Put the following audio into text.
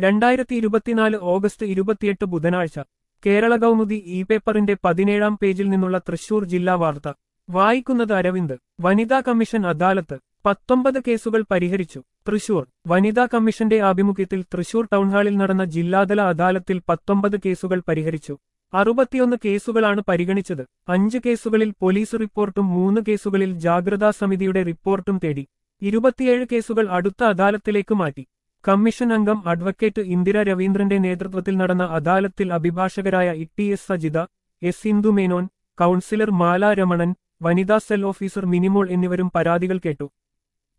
രണ്ടായിരത്തി ഇരുപത്തിനാല് ഓഗസ്റ്റ് ഇരുപത്തിയെട്ട് ബുധനാഴ്ച കേരള കൗമുദി ഇ പേപ്പറിന്റെ പതിനേഴാം പേജിൽ നിന്നുള്ള തൃശൂർ ജില്ലാ വാർത്ത വായിക്കുന്നത് അരവിന്ദ് വനിതാ കമ്മീഷൻ അദാലത്ത് പത്തൊമ്പത് കേസുകൾ പരിഹരിച്ചു തൃശൂർ വനിതാ കമ്മീഷന്റെ ആഭിമുഖ്യത്തിൽ തൃശൂർ ടൗൺഹാളിൽ നടന്ന ജില്ലാതല അദാലത്തിൽ പത്തൊമ്പത് കേസുകൾ പരിഹരിച്ചു അറുപത്തിയൊന്ന് കേസുകളാണ് പരിഗണിച്ചത് അഞ്ച് കേസുകളിൽ പോലീസ് റിപ്പോർട്ടും മൂന്ന് കേസുകളിൽ ജാഗ്രതാ സമിതിയുടെ റിപ്പോർട്ടും തേടി ഇരുപത്തിയേഴ് കേസുകൾ അടുത്ത അദാലത്തിലേക്ക് മാറ്റി കമ്മീഷൻ അംഗം അഡ്വക്കേറ്റ് ഇന്ദിര രവീന്ദ്രന്റെ നേതൃത്വത്തിൽ നടന്ന അദാലത്തിൽ അഭിഭാഷകരായ E S Sajitha S Indu Menon councillor Mala Ramanan വനിതാ സെൽ ഓഫീസർ മിനിമോൾ എന്നിവരും പരാതികൾ കേട്ടു